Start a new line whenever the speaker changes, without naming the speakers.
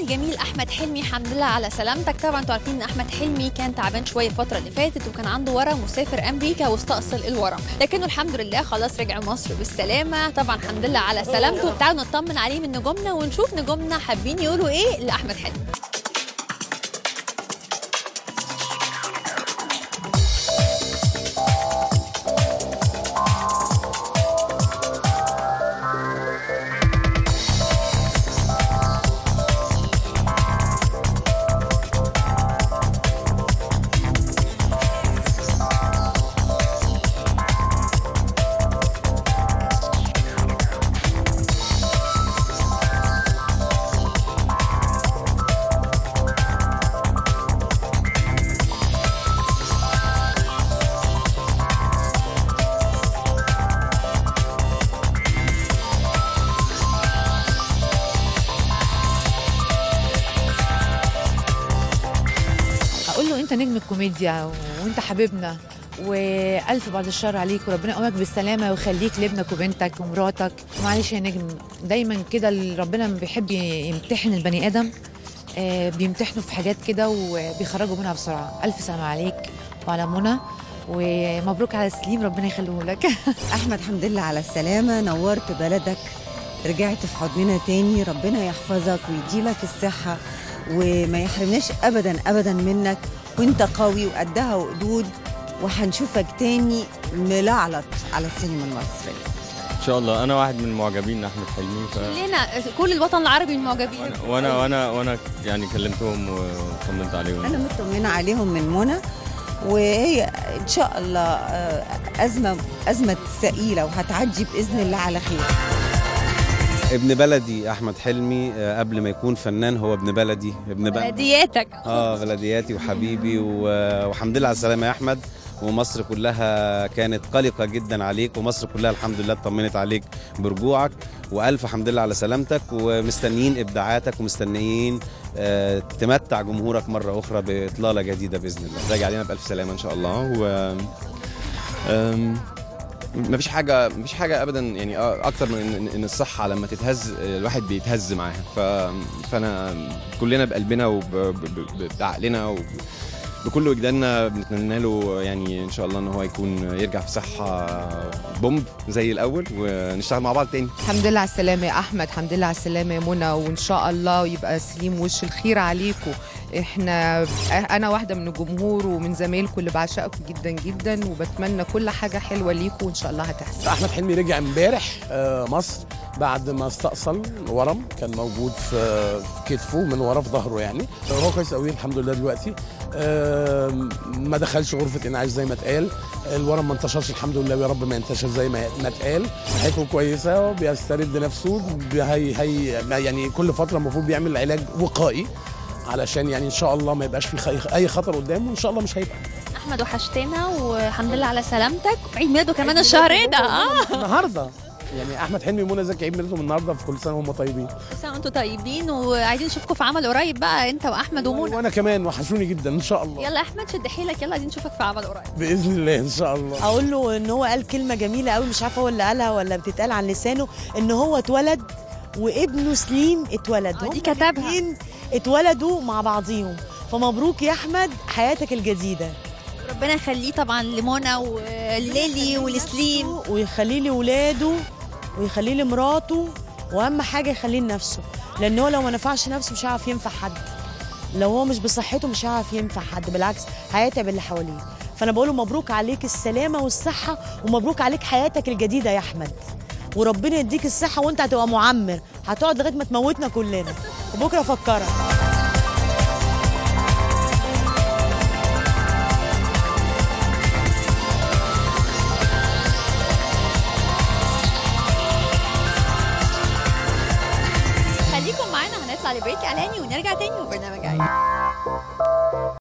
الجميل احمد حلمي الحمد لله على سلامتك طبعا انتوا عارفين ان احمد حلمي كان تعبان شويه الفتره اللي فاتت وكان عنده ورم وسافر امريكا واستأصل الورم لكنه الحمد لله خلاص رجع مصر بالسلامه طبعا الحمد لله على سلامته تعالوا نطمن عليه من نجومنا ونشوف نجومنا حابين يقولوا ايه لاحمد حلمي
اقول له انت نجم الكوميديا وانت حبيبنا والف بعد الشر عليك وربنا يقومك بالسلامه ويخليك لابنك وبنتك ومراتك معلش يا نجم دايما كده اللي ربنا لما بيحب يمتحن البني ادم آه، بيمتحنه في حاجات كده وبيخرجوا منها بسرعه الف سلامه عليك وعلى منى ومبروك على سليم ربنا يخليه لك
احمد الحمد لله على السلامه نورت بلدك رجعت في حضننا تاني ربنا يحفظك ويديلك الصحه وما يحرمناش ابدا ابدا منك وانت قوي وقدها وقدود وهنشوفك تاني ملعلط على السينما المصريه
ان شاء الله انا واحد من معجبين احمد حلمي ف...
كلنا كل الوطن العربي المعجبين
وانا وانا وانا, وأنا يعني كلمتهم وطمنت عليهم
انا مطمنه عليهم من منى وهي ان شاء الله آه، ازمه ازمه ثقيله وهتعدي باذن الله على خير
ابن بلدي احمد حلمي آه، قبل ما يكون فنان هو ابن بلدي ابن بلدي
بلدياتك
اه بلدياتي وحبيبي و- والحمد لله على السلامه يا احمد ومصر كلها كانت قلقه جدا عليك ومصر كلها الحمد لله اطمنت عليك برجوعك والف حمد لله على سلامتك ومستنيين ابداعاتك ومستنيين آه، تمتع جمهورك مره اخرى باطلاله جديده باذن الله
راجع علينا بالف سلامه ان شاء الله و أم، مفيش حاجه مفيش حاجه ابدا يعني آه، اكتر من إن- ان الصحه لما تتهز آه، الواحد بيتهز معاها ف... فانا كلنا بقلبنا وبعقلنا وب... بكل وجداننا بنتمنى له يعني ان شاء الله ان هو يكون يرجع في صحه بومب زي الاول ونشتغل مع بعض تاني
الحمد لله على السلامة يا أحمد الحمد لله على السلامة يا منى وإن شاء الله يبقى سليم وش الخير عليكم إحنا أنا واحدة من الجمهور ومن زمايلكم اللي بعشقكم جدا جدا وبتمنى كل حاجة حلوة ليكم وإن شاء الله هتحصل
احمد حلمي رجع امبارح آه، مصر بعد ما استأصل ورم كان موجود في كتفه من ورا في ظهره يعني هو كويس قوي الحمد لله دلوقتي آم، ما دخلش غرفه انعاش زي ما اتقال الورم ما انتشرش الحمد لله ويا رب ما ينتشر زي ما ما اتقال صحته كويسه وبيسترد نفسه بي- هي هي ما يعني كل فتره المفروض بيعمل علاج وقائي علشان يعني ان شاء الله ما يبقاش في خي- اي خطر قدامه وان شاء الله مش هيبقى
احمد وحشتنا والحمد لله على سلامتك عيد ميلاده كمان الشهر ده اه
النهارده يعني احمد حلمي ومنى زكي عيد ميلادهم النهارده في كل سنه وهم طيبين
كل سنه وانتم طيبين وعايزين نشوفكم في عمل قريب بقى انت واحمد ومنى
وانا كمان وحشوني جدا ان شاء الله
يلا يا احمد شد حيلك يلا عايزين نشوفك في عمل قريب
باذن الله ان شاء الله
اقول له ان هو قال كلمه جميله قوي مش عارفه هو اللي قالها ولا بتتقال عن لسانه ان هو اتولد وابنه سليم اتولد
آه، دي
هما
كتبها.
الاتنين اتولدوا مع بعضيهم فمبروك يا احمد حياتك الجديده
ربنا يخليه طبعا لمنى وليلي ولسليم
ويخليه لاولاده ويخليه لمراته واهم حاجه يخليه لنفسه لان هو لو ما نفعش نفسه مش هيعرف ينفع حد لو هو مش بصحته مش هيعرف ينفع حد بالعكس هيتعب اللي حواليه فانا بقول له مبروك عليك السلامه والصحه ومبروك عليك حياتك الجديده يا احمد وربنا يديك الصحه وانت هتبقى معمر هتقعد لغايه ما تموتنا كلنا وبكره افكرك
خليكم معانا هنطلع لبريك اعلاني ونرجع تاني وبرنامج عادي